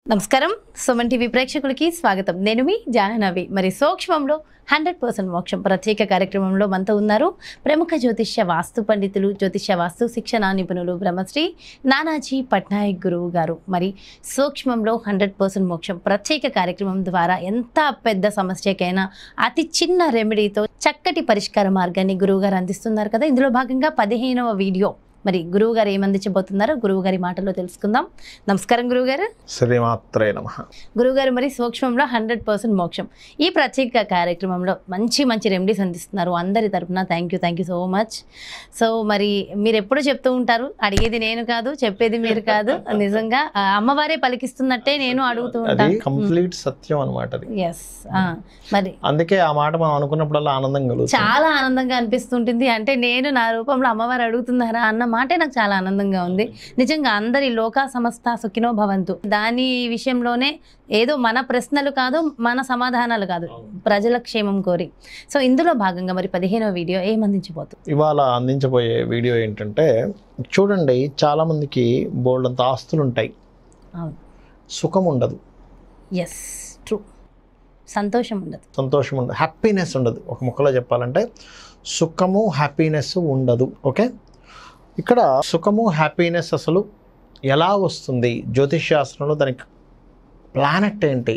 నమస్కారం సుమన్ టీవీ ప్రేక్షకులకి స్వాగతం నేను మీ జాహ్నవి మరి సూక్ష్మంలో హండ్రెడ్ పర్సెంట్ మోక్షం ప్రత్యేక కార్యక్రమంలో మనతో ఉన్నారు ప్రముఖ జ్యోతిష్య వాస్తు పండితులు జ్యోతిష్య వాస్తు శిక్షణ నిపుణులు బ్రహ్మశ్రీ నానాజీ పట్నాయక్ గురువు గారు మరి సూక్ష్మంలో హండ్రెడ్ పర్సెంట్ మోక్షం ప్రత్యేక కార్యక్రమం ద్వారా ఎంత పెద్ద సమస్యకైనా అతి చిన్న రెమెడీతో చక్కటి పరిష్కార మార్గాన్ని గురువు గారు అందిస్తున్నారు కదా ఇందులో భాగంగా పదిహేనవ వీడియో మరి గురువు గారు ఏమందించబోతున్నారో గురువు గారి మాటల్లో తెలుసుకుందాం నమస్కారం గురువు గారు శ్రీమాత్రే నమ గురువుగారు మరి సూక్ష్మంలో హండ్రెడ్ పర్సెంట్ మోక్షం ఈ ప్రత్యేక కార్యక్రమంలో మంచి మంచి రెమెడీస్ అందిస్తున్నారు అందరి తరపున thank you thank you so much so మరి మీరు ఎప్పుడు చెప్తూ ఉంటారు అడిగేది నేను కాదు చెప్పేది మీరు కాదు నిజంగా ఆ, అమ్మవారే పలికిస్తున్నట్టే నేను అడుగుతూ అది ఉంటాను కంప్లీట్ సత్యం అనమాట అది ఎస్ మరి అందుకే ఆ మాట మనం అనుకున్నప్పుడల్లా ఆనందం కలుగుతుంది చాలా ఆనందంగా అనిపిస్తుంటుంది అంటే నేను నా రూపంలో అమ్మవారు అడుగుతున్నారా అన్న మాటే నాకు చాలా ఆనందంగా ఉంది నిజంగా అందరి లోక సమస్త సుఖినో భవంతు దాని విషయంలోనే ఏదో మన ప్రశ్నలు కాదు మన సమాధానాలు కాదు ప్రజల క్షేమం కోరి సో ఇందులో భాగంగా మరి పదిహేనవ వీడియో ఏమందించబోతుంది ఇవాళ అందించబోయే వీడియో ఏంటంటే చూడండి చాలా మందికి బోల్డంత ఆస్తులు ఉంటాయి అవును సుఖం ఉండదు ఎస్ ట్రూ సంతోషం ఉండదు సంతోషం ఉండదు హ్యాపీనెస్ ఉండదు ఒక ముక్కలో చెప్పాలంటే సుఖము హ్యాపీనెస్ ఉండదు ఓకే ఇక్కడ సుఖము హ్యాపీనెస్ అసలు ఎలా వస్తుంది జ్యోతిష్ శాస్త్రంలో దానికి ప్లానెట్ ఏంటి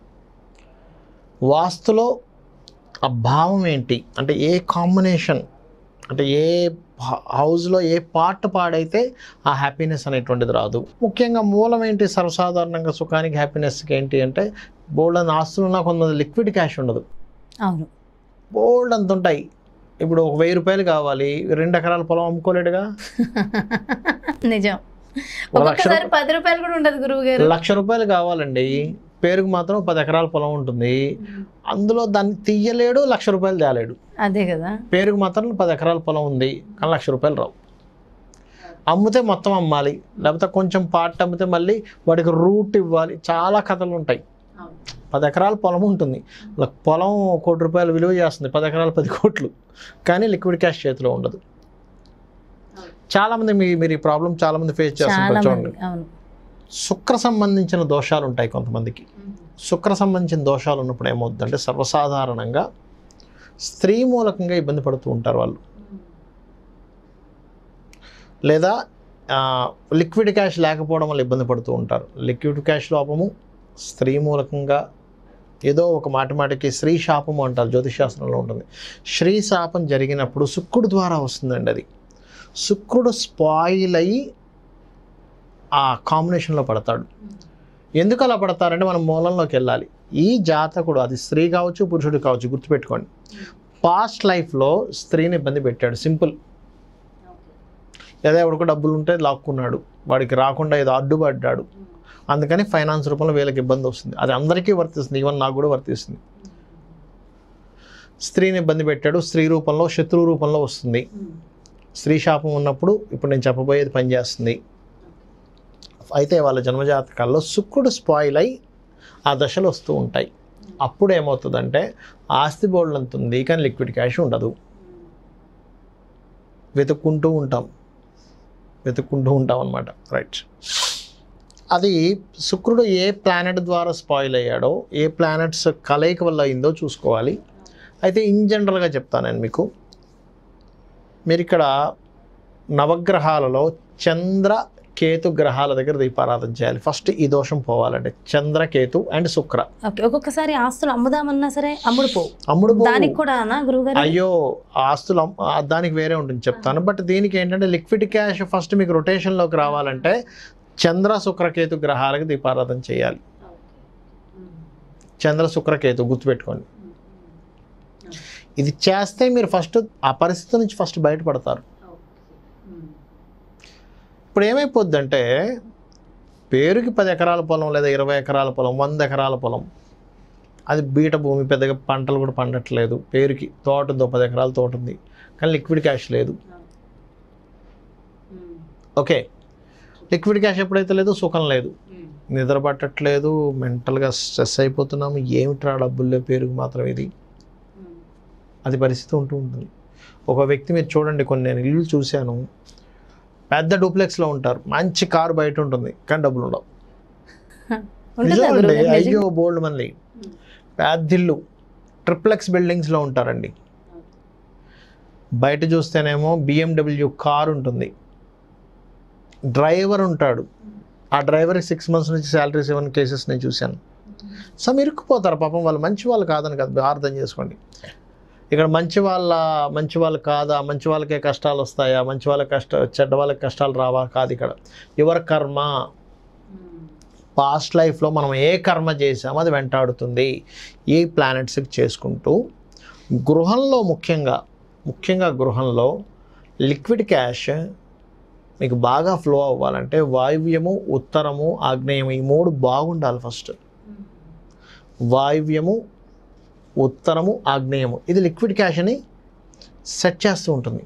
వాస్తులో ఆ భావం ఏంటి అంటే ఏ కాంబినేషన్ అంటే ఏ హ- హౌస్లో ఏ పార్ట్ పాడైతే ఆ హ్యాపీనెస్ అనేటువంటిది రాదు ముఖ్యంగా మూలం ఏంటి సర్వసాధారణంగా సుఖానికి హ్యాపీనెస్కి ఏంటి అంటే బోల్డ్ అని ఆస్తులు ఉన్నా కొంతమంది లిక్విడ్ క్యాష్ ఉండదు అవును బోల్డ్ అంత ఉంటాయి ఇప్పుడు ఒక వెయ్యి రూపాయలు కావాలి రెండు ఎకరాల పొలం అమ్ముకోలేడుగా నిజం ఒక లక్ష ఒక్కొక్కసారి పది రూపాయలు కూడా ఉండదు గురువు గారు లక్ష రూపాయలు కావాలండి పేరుకు మాత్రం పది ఎకరాల పొలం ఉంటుంది అందులో దాన్ని తీయలేడు లక్ష రూపాయలు తేలేడు అదే కదా పేరుకు మాత్రం పది ఎకరాల పొలం ఉంది కానీ లక్ష రూపాయలు రావు అమ్మితే మొత్తం అమ్మాలి లేకపోతే కొంచెం పార్ట్ అమ్మితే మళ్ళీ వాడికి రూట్ ఇవ్వాలి చాలా కథలు ఉంటాయి పది ఎకరాల పొలం ఉంటుంది ల- పొలం కోటి రూపాయలు విలువ చేస్తుంది పది ఎకరాలు పది కోట్లు కానీ లిక్విడ్ క్యాష్ చేతిలో ఉండదు చాలామంది మీ మీరు ఈ ప్రాబ్లం చాలామంది ఫేస్ చాలా చేస్తుంటారు చూడండి మంది అవును శుక్ర సంబంధించిన దోషాలు ఉంటాయి కొంతమందికి శుక్ర సంబంధించిన దోషాలు ఉన్నప్పుడు ఏమవుతుందంటే సర్వసాధారణంగా స్త్రీ మూలకంగా ఇబ్బంది పడుతూ ఉంటారు వాళ్ళు లేదా ఆ, లిక్విడ్ క్యాష్ లేకపోవడం వల్ల ఇబ్బంది పడుతూ ఉంటారు లిక్విడ్ క్యాష్ లోపము స్త్రీ మూలకంగా ఏదో ఒక మాటి మాటికి స్త్రీ శాపము అంటారు జ్యోతిషాస్త్రంలో ఉంటుంది స్త్రీ శాపం జరిగినప్పుడు శుక్రుడు ద్వారా వస్తుందండి అది శుక్రుడు స్పాయిల్ అయ్యి ఆ కాంబినేషన్లో పడతాడు ఎందుకు అలా పడతారంటే మనం మూలంలోకి వెళ్ళాలి ఈ జాతకుడు అది స్త్రీ కావచ్చు పురుషుడు కావచ్చు గుర్తుపెట్టుకోండి పాస్ట్ లైఫ్లో స్త్రీని ఇబ్బంది పెట్టాడు సింపుల్ ఏదో ఎవడికో డబ్బులు ఉంటే లాక్కున్నాడు వాడికి రాకుండా ఏదో అడ్డుపడ్డాడు అందుకని ఫైనాన్స్ రూపంలో వీళ్ళకి ఇబ్బంది వస్తుంది అది అందరికీ వర్తిస్తుంది ఈవెన్ నాకు కూడా వర్తిస్తుంది స్త్రీని ఇబ్బంది పెట్టాడు స్త్రీ రూపంలో శత్రువు రూపంలో వస్తుంది స్త్రీ శాపం ఉన్నప్పుడు ఇప్పుడు నేను చెప్పబోయేది పనిచేస్తుంది అయితే వాళ్ళ జన్మజాతకాల్లో శుక్రుడు స్పాయిల్ అయి ఆ దశలు వస్తూ ఉంటాయి అప్పుడు ఏమవుతుందంటే ఆస్తి బోర్డులు అంత ఉంది కానీ లిక్విడ్ క్యాష్ ఉండదు వెతుక్కుంటూ ఉంటాం వెతుక్కుంటూ ఉంటాం అనమాట రైట్ అది శుక్రుడు ఏ ప్లానెట్ ద్వారా స్పాయిల్ అయ్యాడో ఏ ప్లానెట్స్ కలయిక వల్ల అయిందో చూసుకోవాలి అయితే ఇన్ జనరల్గా చెప్తాను నేను మీకు మీరు ఇక్కడ నవగ్రహాలలో చంద్ర కేతు గ్రహాల దగ్గర దీపారాధన చేయాలి ఫస్ట్ ఈ దోషం పోవాలంటే చంద్ర కేతు అండ్ శుక్ర ఓకే ఒక్కొక్కసారి ఆస్తులు అమ్ముదామన్నా సరే అమ్ముడు పోవు అమ్ముడు పోవు. దానికి కూడా గురువుగారు అయ్యో ఆ ఆస్తులు అమ్- ఆ దానికి వేరే ఉంటుంది చెప్తాను బట్ దీనికి ఏంటంటే లిక్విడ్ క్యాష్ ఫస్ట్ మీకు రొటేషన్లోకి రావాలంటే చంద్ర శుక్రకేతు గ్రహాలకు దీపారాధన చేయాలి చంద్ర శుక్రకేతు గుర్తుపెట్టుకోండి ఇది చేస్తే మీరు ఫస్ట్ ఆ పరిస్థితి నుంచి ఫస్ట్ బయటపడతారు ఇప్పుడు ఏమైపోద్దంటే పేరుకి పది ఎకరాల పొలం లేదా ఇరవై ఎకరాల పొలం వంద ఎకరాల పొలం అది బీట భూమి పెద్దగా పంటలు కూడా పండట్లేదు పేరుకి తోట ఉందో పది ఎకరాల తోట ఉంది కానీ లిక్విడ్ క్యాష్ లేదు ఓకే లిక్విడ్ క్యాష్ ఎప్పుడైతే లేదు సుఖం లేదు నిద్ర పట్టట్లేదు మెంటల్గా స్ట్రెస్ అయిపోతున్నాము ఏమిట్రా డబ్బుల్లో పేరుకు మాత్రం ఇది అది పరిస్థితి ఉంటూ ఉంటుంది ఒక వ్యక్తి మీరు చూడండి కొన్ని నేను ఇల్లు చూశాను పెద్ద డూప్లెక్స్లో ఉంటారు మంచి కారు బయట ఉంటుంది కానీ డబ్బులు ఉండవు ఉంటుందా నిజమండి గురువు గారు? అయ్యో బోల్డ్ మంది పెద్దిల్లు ట్రిప్లెక్స్ బిల్డింగ్స్లో ఉంటారండి బయట చూస్తేనేమో బిఎండబ్ల్యూ కార్ ఉంటుంది డ్రైవర్ ఉంటాడు ఆ డ్రైవర్ సిక్స్ మంత్స్ నుంచి శాలరీ సెవెన్ కేసెస్ నేను చూశాను సమ్ ఇరుక్కుపోతారు పాపం వాళ్ళు మంచి వాళ్ళు కాదని కదా అర్థం చేసుకోండి ఇక్కడ మంచి వాళ్ళ మంచి వాళ్ళు కాదా మంచి వాళ్ళకే కష్టాలు వస్తాయా మంచి వాళ్ళకి కష్ట చెడ్డ వాళ్ళకి కష్టాలు రావా కాదు ఇక్కడ యువర్ కర్మ పాస్ట్ లైఫ్లో మనం ఏ కర్మ చేసామో అది వెంటాడుతుంది ఈ ప్లానెట్స్కి చేసుకుంటూ గృహంలో ముఖ్యంగా ముఖ్యంగా గృహంలో లిక్విడ్ క్యాష్ మీకు బాగా ఫ్లో అవ్వాలంటే వాయువ్యము ఉత్తరము ఆగ్నేయము ఈ మూడు బాగుండాలి ఫస్ట్ వాయువ్యము ఉత్తరము ఆగ్నేయము ఇది లిక్విడ్ క్యాష్ అని సెట్ చేస్తూ ఉంటుంది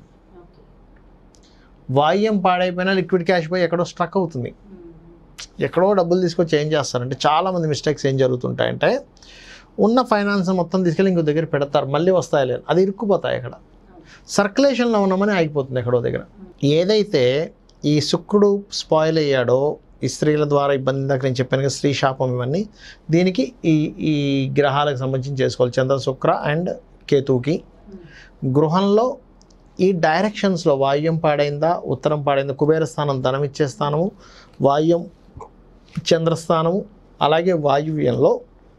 వాయువ్యం పాడైపోయినా లిక్విడ్ క్యాష్ పోయి ఎక్కడో స్ట్రక్ అవుతుంది ఎక్కడో డబ్బులు తీసుకొచ్చి ఏం చేస్తారంటే చాలామంది మిస్టేక్స్ ఏం జరుగుతుంటాయంటే ఉన్న ఫైనాన్స్ మొత్తం తీసుకెళ్ళి ఇంకో దగ్గర పెడతారు మళ్ళీ వస్తాయి లేదు అది ఇరుక్కుపోతాయి అక్కడ సర్క్యులేషన్లో ఉన్నామని ఆగిపోతుంది ఎక్కడో దగ్గర ఏదైతే ఈ శుక్రుడు స్పాయిల్ అయ్యాడో ఈ స్త్రీల ద్వారా ఇబ్బంది ఇందాక నేను చెప్పాను కదా స్త్రీ శాపం ఇవన్నీ దీనికి ఈ ఈ గ్రహాలకు సంబంధించి చేసుకోవాలి చంద్ర శుక్ర అండ్ కేతువుకి గృహంలో ఈ డైరెక్షన్స్లో వాయువ్యం పాడైందా ఉత్తరం పాడైందా కుబేర స్థానం ధనం ఇచ్చే స్థానము వాయువ్యం చంద్రస్థానము అలాగే వాయువ్యంలో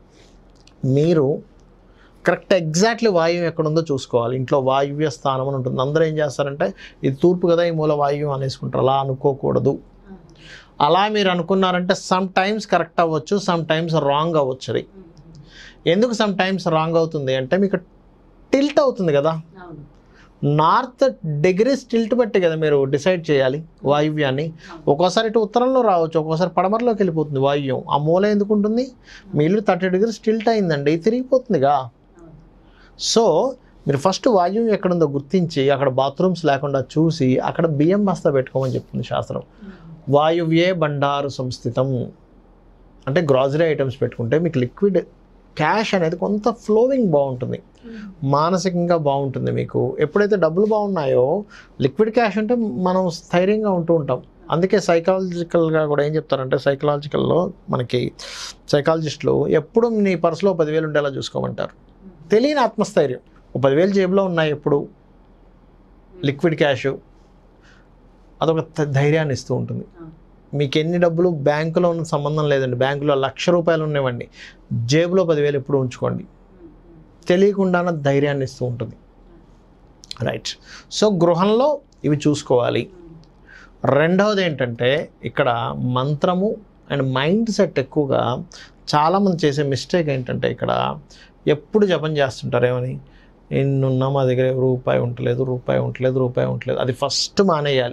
మీరు కరెక్ట్ ఎగ్జాక్ట్లీ వాయువ్యం ఎక్కడ ఉందో చూసుకోవాలి ఇంట్లో వాయువ్య స్థానం అని ఉంటుంది అందరూ ఏం చేస్తారంటే ఇది తూర్పు కదా ఈ మూల వాయువ్యం అనేసుకుంటారు అలా అనుకోకూడదు అలా మీరు అనుకున్నారంటే సమ్ టైమ్స్ కరెక్ట్ అవ్వచ్చు సమ్ టైమ్స్ రాంగ్ అవ్వచ్చు అది ఎందుకు సమ్ టైమ్స్ రాంగ్ అవుతుంది అంటే మీకు టిల్ట్ అవుతుంది కదా నార్త్ డిగ్రీస్ టిల్ట్ బట్టి కదా మీరు డిసైడ్ చేయాలి వాయువ్యాన్ని ఒక్కోసారి ఇటు ఉత్తరంలో రావచ్చు ఒక్కోసారి పడమరలోకి వెళ్ళిపోతుంది వాయువ్యం ఆ మూల ఎందుకు ఉంటుంది మీ ఇల్లు థర్టీ డిగ్రీస్ టిల్ట్ అయిందండి తిరిగిపోతుందిగా సో మీరు ఫస్ట్ వాయువ్యం ఎక్కడుందో గుర్తించి అక్కడ బాత్రూమ్స్ లేకుండా చూసి అక్కడ బియ్యం బస్తా పెట్టుకోమని చెప్తుంది శాస్త్రం వాయువ్యే బండారు సంస్థితం అంటే గ్రాసరీ ఐటమ్స్ పెట్టుకుంటే మీకు లిక్విడ్ క్యాష్ అనేది కొంత ఫ్లోవింగ్ బాగుంటుంది మానసికంగా బాగుంటుంది మీకు ఎప్పుడైతే డబ్బులు బాగున్నాయో లిక్విడ్ క్యాష్ అంటే మనం స్థైర్యంగా ఉంటూ ఉంటాం అందుకే సైకాలజికల్గా కూడా ఏం చెప్తారంటే సైకలాజికల్లో మనకి సైకాలజిస్టులు ఎప్పుడు నీ పర్సులో పదివేలు ఉండేలా చూసుకోమంటారు తెలియని ఆత్మస్థైర్యం ఒక పదివేలు జేబులో ఉన్నాయి ఎప్పుడు లిక్విడ్ క్యాష్ అదొక త- ధైర్యాన్ని ఇస్తూ ఉంటుంది మీకు ఎన్ని డబ్బులు బ్యాంకులో ఉన్న సంబంధం లేదండి బ్యాంకులో లక్ష రూపాయలు ఉన్నవండి జేబులో పదివేలు ఎప్పుడు ఉంచుకోండి తెలియకుండానే ధైర్యాన్ని ఇస్తూ ఉంటుంది రైట్ సో గృహంలో ఇవి చూసుకోవాలి రెండవది ఏంటంటే ఇక్కడ మంత్రము అండ్ మైండ్ సెట్ ఎక్కువగా చాలామంది చేసే మిస్టేక్ ఏంటంటే ఇక్కడ ఎప్పుడు జపం చేస్తుంటారు ఏమని ఎన్నున్నా మా దగ్గర రూపాయి ఉండలేదు రూపాయి ఉండలేదు రూపాయి ఉండలేదు అది ఫస్ట్ మానేయాలి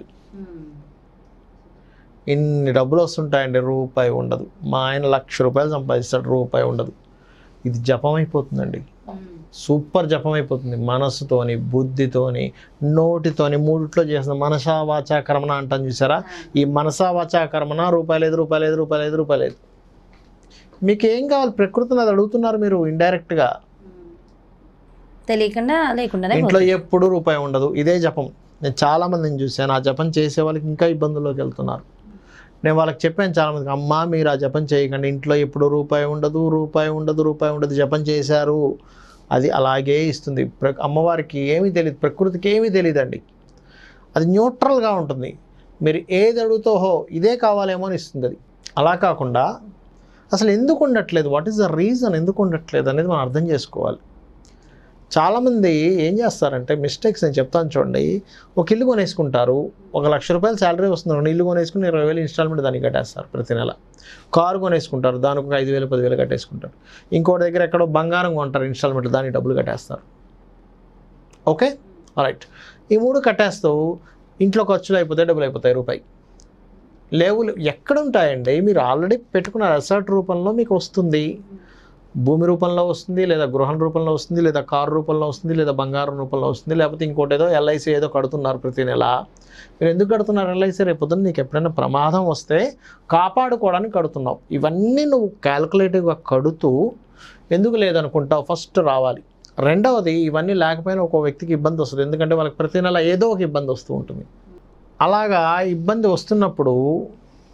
ఇన్ని డబ్బులు వస్తుంటాయండి రూపాయి ఉండదు మా ఆయన లక్ష రూపాయలు సంపాదిస్తాడు రూపాయి ఉండదు ఇది జపం అయిపోతుందండి సూపర్ జపం అయిపోతుంది మనస్సుతోని బుద్ధితోని నోటితోని మూడిట్లో చేసిన మనసా వాచా కర్మణ అంటాను చూసారా ఈ మనసా వాచా కర్మణ రూపాయి లేదు రూపాయి లేదు రూపాయి లేదు రూపాయి లేదు మీకు ఏం కావాలి ప్రకృతిని అది అడుగుతున్నారు మీరు ఇండైరెక్ట్గా తెలియకుండా లేకుండానే ఇంట్లో ఎప్పుడు రూపాయి ఉండదు ఇదే జపం నేను చాలా మందిని చూశాను ఆ జపం చేసే వాళ్ళకి ఇంకా ఇబ్బందుల్లోకి వెళ్తున్నారు నేను వాళ్ళకి చెప్పాను చాలా మందికి అమ్మా మీరు ఆ జపం చేయకండి ఇంట్లో ఎప్పుడు రూపాయి ఉండదు రూపాయి ఉండదు రూపాయి ఉండదు జపం చేశారు అది అలాగే ఇస్తుంది ప్ర అమ్మవారికి ఏమీ తెలియదు ప్రకృతికి ఏమీ తెలియదండి అది న్యూట్రల్గా ఉంటుంది మీరు ఏది అడుగుతాహో ఇదే కావాలేమో అని ఇస్తుంది అది అలా కాకుండా అసలు ఎందుకు ఉండట్లేదు వాట్ ఈస్ ద రీజన్ ఎందుకు ఉండట్లేదు అనేది మనం అర్థం చేసుకోవాలి చాలామంది ఏం చేస్తారంటే మిస్టేక్స్ నేను చెప్తాను చూడండి ఒక ఇల్లు కొనేసుకుంటారు ఒక లక్ష రూపాయలు శాలరీ వస్తుంది రెండు ఇల్లు కొనేసుకుని ఇరవై వేలు ఇన్స్టాల్మెంట్ దానికి కట్టేస్తారు ప్రతి నెల కారు కొనేసుకుంటారు దానికి ఒక ఐదు వేలు పదివేలు కట్టేసుకుంటారు ఇంకోటి దగ్గర ఎక్కడో బంగారం కొంటారు ఇన్స్టాల్మెంట్ దానికి డబ్బులు కట్టేస్తారు ఓకే రైట్ ఈ మూడు కట్టేస్తూ ఇంట్లో ఖర్చులు అయిపోతాయి డబ్బులు అయిపోతాయి రూపాయి లేవు లేవు. ఎక్కడ ఉంటాయండి మీరు ఆల్రెడీ పెట్టుకున్న అసర్ట్ రూపంలో మీకు వస్తుంది భూమి రూపంలో వస్తుంది లేదా గృహం రూపంలో వస్తుంది లేదా కారు రూపంలో వస్తుంది లేదా బంగారం రూపంలో వస్తుంది లేకపోతే ఇంకోటి ఏదో ఎల్ఐసి ఏదో కడుతున్నారు ప్రతి నెల మీరు ఎందుకు కడుతున్నారు ఎల్ఐసి రేపు పొద్దున్న నీకు ఎప్పుడైనా ప్రమాదం వస్తే కాపాడుకోవడానికి కడుతున్నావు ఇవన్నీ నువ్వు క్యాల్కులేటివ్గా కడుతూ ఎందుకు లేదనుకుంటావు ఫస్ట్ రావాలి రెండవది ఇవన్నీ లేకపోయినా ఒక వ్యక్తికి ఇబ్బంది వస్తుంది ఎందుకంటే వాళ్ళకి ప్రతి నెల ఏదో ఒక ఇబ్బంది వస్తూ ఉంటుంది అలాగా ఇబ్బంది వస్తున్నప్పుడు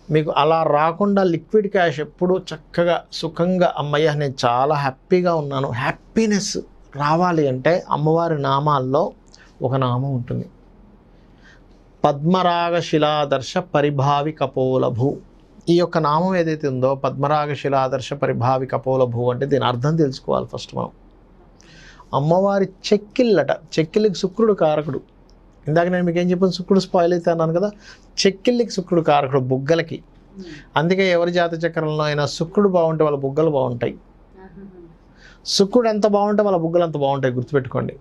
మీకు అలా రాకుండా లిక్విడ్ క్యాష్ ఎప్పుడు చక్కగా సుఖంగా అమ్మయ్య నేను చాలా హ్యాపీగా ఉన్నాను హ్యాపీనెస్ రావాలి అంటే అమ్మవారి నామాల్లో ఒక నామం ఉంటుంది పద్మరాగ శిలాదర్శ పరిభావి కపోలభూ ఈ యొక్క నామం ఏదైతే ఉందో పద్మరాగ శిలాదర్శ పరిభావి కపోలభూ అంటే దీని అర్థం తెలుసుకోవాలి ఫస్ట్ మనం అమ్మవారి చెక్కిళ్ళట చెక్కిళ్ళకి శుక్రుడు కారకుడు ఇందాక నేను మీకు ఏం చెప్పాను శుక్రుడు స్పాయిల్ అయితే అన్నాను కదా చెక్కిళ్ళకి శుక్రుడు కారకుడు బుగ్గలకి అందుకే ఎవరి జాత చక్రంలో అయినా శుక్రుడు బాగుంటే వాళ్ళ బుగ్గలు బాగుంటాయి శుక్రుడు ఎంత బాగుంటే వాళ్ళ బుగ్గలు అంత బాగుంటాయి గుర్తుపెట్టుకోండి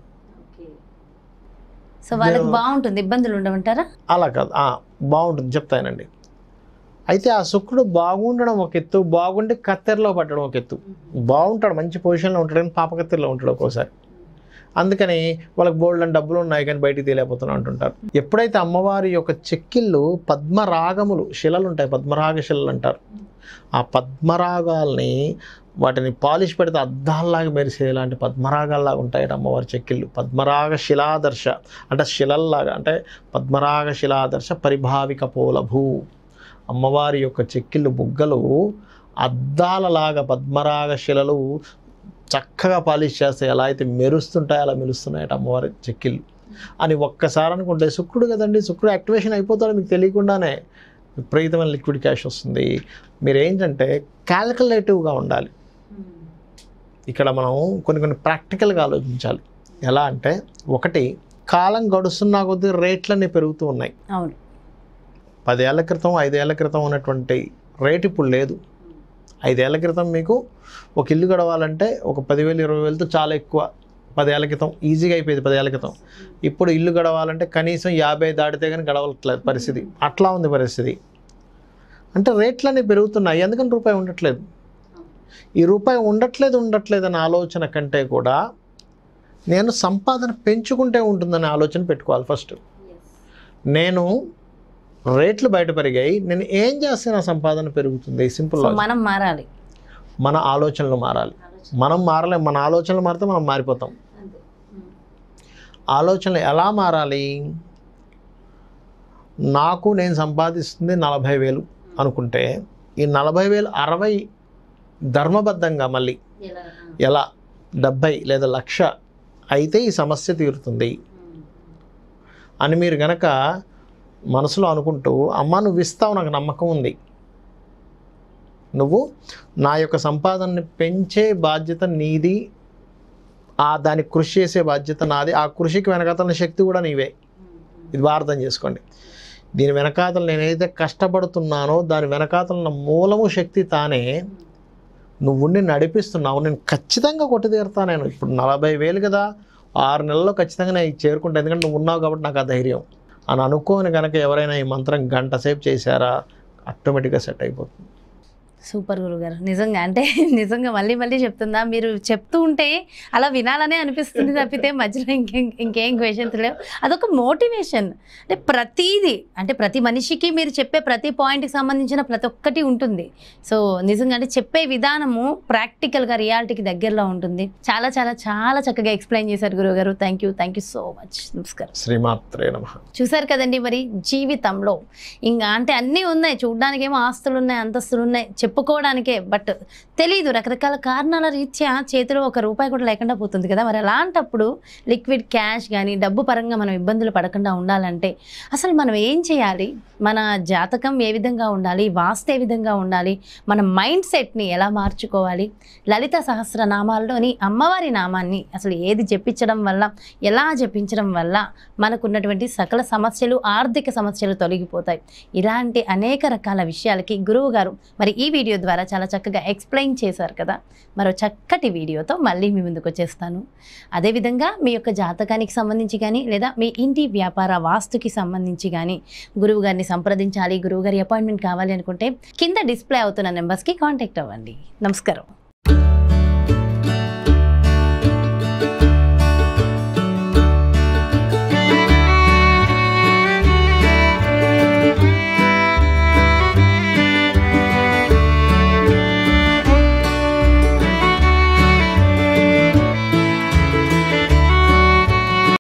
సో వాళ్ళకి దేవ- బాగుంటుంది ఇబ్బందులు ఉండమంటారా అలా కాదు ఆ, బాగుంటుంది చెప్తానండి అయితే ఆ శుక్రుడు బాగుండడం ఒక ఎత్తు బాగుండి కత్తెరలో పట్టడం ఒక ఎత్తు బాగుంటాడు మంచి పొజిషన్లో ఉంటాడు కానీ పాప కత్తెరలో ఉంటాడు ఒక్కోసారి అందుకని వాళ్ళకి బోల్డ్ అని డబ్బులు ఉన్నాయి కానీ బయటికి తెలియపోతున్నా అంటుంటారు ఎప్పుడైతే అమ్మవారి యొక్క చెక్కిళ్ళు పద్మరాగములు శిలలు ఉంటాయి పద్మరాగ శిలలు అంటారు ఆ పద్మరాగాల్ని వాటిని పాలిష్ పెడితే అద్దాల్లాగా మెరిసేలాంటి పద్మరాగాల్లాగా ఉంటాయట అమ్మవారి చెక్కిళ్ళు పద్మరాగ శిలాదర్శ అంటే శిలల్లాగా అంటే పద్మరాగ శిలాదర్శ పరిభావిక పోలభూ అమ్మవారి యొక్క చెక్కిళ్ళు బుగ్గలు అద్దాలలాగా పద్మరాగ శిలలు చక్కగా పాలిష్ చేస్తే ఎలా అయితే మెరుస్తుంటాయో అలా మెరుస్తున్నాయట అమ్మవారి చెక్కిళ్ళు అని ఒక్కసారి అనుకుంటే శుక్రుడు కదండి శుక్రుడు యాక్టివేషన్ అయిపోతాడు మీకు తెలియకుండానే విపరీతమైన లిక్విడ్ క్యాష్ వస్తుంది మీరు ఏంటంటే క్యాల్కులేటివ్గా ఉండాలి ఇక్కడ మనం కొన్ని కొన్ని ప్రాక్టికల్గా ఆలోచించాలి ఎలా అంటే ఒకటి కాలం గడుస్తున్నా కొద్దీ రేట్లన్నీ పెరుగుతూ ఉన్నాయి అవును పదేళ్ల క్రితం ఐదేళ్ల క్రితం ఉన్నటువంటి రేట్ ఇప్పుడు లేదు ఐదేళ్ల క్రితం మీకు ఒక ఇల్లు గడవాలంటే ఒక పదివేలు ఇరవై వేలతో చాలా ఎక్కువ పదేళ్ల క్రితం ఈజీగా అయిపోయేది పదేళ్ల క్రితం ఇప్పుడు ఇల్లు గడవాలంటే కనీసం యాభై దాటితే కానీ గడవట్లేదు పరిస్థితి అట్లా ఉంది పరిస్థితి అంటే రేట్లన్నీ పెరుగుతున్నాయి ఎందుకని రూపాయి ఉండట్లేదు ఈ రూపాయి ఉండట్లేదు ఉండట్లేదు అనే ఆలోచన కంటే కూడా నేను సంపాదన పెంచుకుంటే ఉంటుందనే ఆలోచన పెట్టుకోవాలి ఫస్ట్ నేను రేట్లు బయట పెరిగాయి నేను ఏం చేస్తే నా సంపాదన పెరుగుతుంది సింపుల్ సో మనం మారాలి మన ఆలోచనలు మారాలి మనం మారలేం మన ఆలోచనలు మారితే మనం మారిపోతాం ఆలోచనలు ఎలా మారాలి నాకు నేను సంపాదిస్తుంది నలభై వేలు అనుకుంటే ఈ నలభై వేలు అరవై ధర్మబద్ధంగా మళ్ళీ ఎలా డెబ్భై లేదా లక్ష అయితే ఈ సమస్య తీరుతుంది అని మీరు గనక మనసులో అనుకుంటూ అమ్మ నువ్వు ఇస్తావు నాకు నమ్మకం ఉంది నువ్వు నా యొక్క సంపాదనని పెంచే బాధ్యత నీది ఆ దానికి కృషి చేసే బాధ్యత నాది ఆ కృషికి వెనకాతల శక్తి కూడా నీవే ఇది బాగా అర్థం చేసుకోండి దీని వెనకాతలు నేనైతే కష్టపడుతున్నానో దాని వెనకాతల ఉన్న మూలము శక్తి తానే నువ్వు ఉండి నడిపిస్తున్నావు నేను ఖచ్చితంగా కొట్టి తీరుతా నేను ఇప్పుడు నలభై వేలు కదా ఆరు నెలల్లో ఖచ్చితంగా నేను చేరుకుంటా ఎందుకంటే నువ్వు ఉన్నావు కాబట్టి నాకు ఆ ధైర్యం అని అనుకోని కనుక ఎవరైనా ఈ మంత్రం గంట సేపు చేశారా ఆటోమేటిక్గా సెట్ అయిపోతుంది సూపర్ గురుగారు నిజంగా అంటే నిజంగా మళ్ళీ మళ్ళీ చెప్తుందా మీరు చెప్తూ ఉంటే అలా వినాలనే అనిపిస్తుంది తప్పితే మధ్యలో ఇంకేం ఇంకేం క్వశ్చన్స్ లేవు అదొక మోటివేషన్ అంటే ప్రతిదీ అంటే ప్రతి మనిషికి మీరు చెప్పే ప్రతి పాయింట్కి సంబంధించిన ప్రతి ఒక్కటి ఉంటుంది సో నిజంగా అంటే చెప్పే విధానము ప్రాక్టికల్గా రియాలిటీకి దగ్గరలో ఉంటుంది చాలా చాలా చాలా చక్కగా ఎక్స్ప్లెయిన్ చేశారు గురుగారు thank you thank you so much నమస్కారం శ్రీమాత్రే నమ చూసారు కదండి మరి జీవితంలో ఇంకా అంటే అన్నీ ఉన్నాయి చూడడానికి ఏమో ఆస్తులు ఉన్నాయి అంతస్తులు ఉన్నాయి చెప్పుకోవడానికే బట్ తెలీదు రకరకాల కారణాల రీత్యా చేతిలో ఒక రూపాయి కూడా లేకుండా పోతుంది కదా మరి అలాంటప్పుడు లిక్విడ్ క్యాష్ కానీ డబ్బు పరంగా మనం ఇబ్బందులు పడకుండా ఉండాలంటే అసలు మనం ఏం చేయాలి మన జాతకం ఏ విధంగా ఉండాలి వాస్తు ఏ విధంగా ఉండాలి మన మైండ్ సెట్ని ఎలా మార్చుకోవాలి లలిత సహస్రనామాల్లోని అమ్మవారి నామాన్ని అసలు ఏది జపించడం వల్ల ఎలా జపించడం వల్ల మనకున్నటువంటి సకల సమస్యలు ఆర్థిక సమస్యలు తొలగిపోతాయి ఇలాంటి అనేక రకాల విషయాలకి గురువు గారు మరి ఈ వీడియో ద్వారా చాలా చక్కగా ఎక్స్ప్లెయిన్ చేశారు కదా మరో చక్కటి వీడియోతో మళ్ళీ మీ ముందుకు వచ్చేస్తాను అదేవిధంగా మీ యొక్క జాతకానికి సంబంధించి కానీ లేదా మీ ఇంటి వ్యాపార వాస్తుకి సంబంధించి కానీ గురువు గారిని సంప్రదించాలి గురువు గారి అపాయింట్మెంట్ కావాలి అనుకుంటే కింద డిస్ప్లే అవుతున్న నెంబర్స్కి కాంటాక్ట్ అవ్వండి నమస్కారం